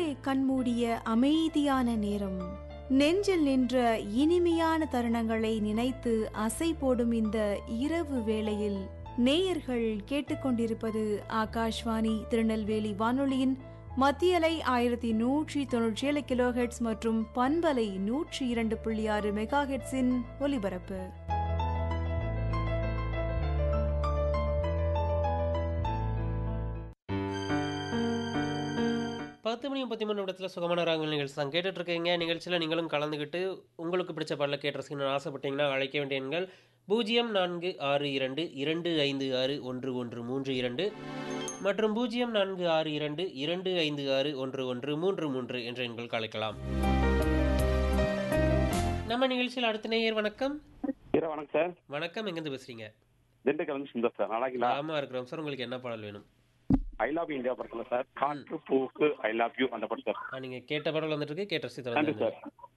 உள்ளே கண்மூடிய அமைதியான நேரம் நெஞ்சில் நின்ற இனிமையான தருணங்களை நினைத்து அசை போடும் இந்த இரவு வேளையில் நேயர்கள் கேட்டுக்கொண்டிருப்பது ஆகாஷ்வாணி திருநெல்வேலி வானொலியின் மத்தியலை ஆயிரத்தி நூற்றி தொன்னூற்றி ஏழு கிலோஹெட்ஸ் மற்றும் பண்பலை நூற்றி இரண்டு புள்ளி ஆறு மெகா ஹெட்ஸின் ஒலிபரப்பு பத்து மணி முப்பத்தி மூணு இடத்துல சுகமான ராகங்கள் நிகழ்ச்சி தான் கேட்டுட்டு இருக்கீங்க நிகழ்ச்சியில் நீங்களும் கலந்துக்கிட்டு உங்களுக்கு பிடிச்ச பாடல கேட்டு ரசிக்கணும்னு ஆசைப்பட்டீங்கன்னா அழைக்க வேண்டிய எண்கள் பூஜ்ஜியம் நான்கு ஆறு இரண்டு இரண்டு ஐந்து ஆறு ஒன்று ஒன்று மூன்று இரண்டு மற்றும் பூஜ்ஜியம் நான்கு ஆறு இரண்டு இரண்டு ஐந்து ஆறு ஒன்று ஒன்று மூன்று மூன்று என்ற எண்களுக்கு அழைக்கலாம் நம்ம நிகழ்ச்சியில் அடுத்த நேயர் வணக்கம் இரவு வணக்கம் சார் வணக்கம் எங்கேருந்து பேசுறீங்க திண்டுக்கல் வந்து சுந்தர் சார் நல்லா இருக்கீங்களா ஆமா இருக்கிறோம் சார் உங்களுக்கு என்ன பாடல் வேணும் ஐ லவ் இந்தியா படத்துல சார் காற்று பூக்கு ஐ லவ் யூ அந்த படம் சார் ஆ, நீங்க கேட்ட பாடல் வந்துட்டு இருக்கு கேட்ட ரசித்து நன்றி வந்து சார்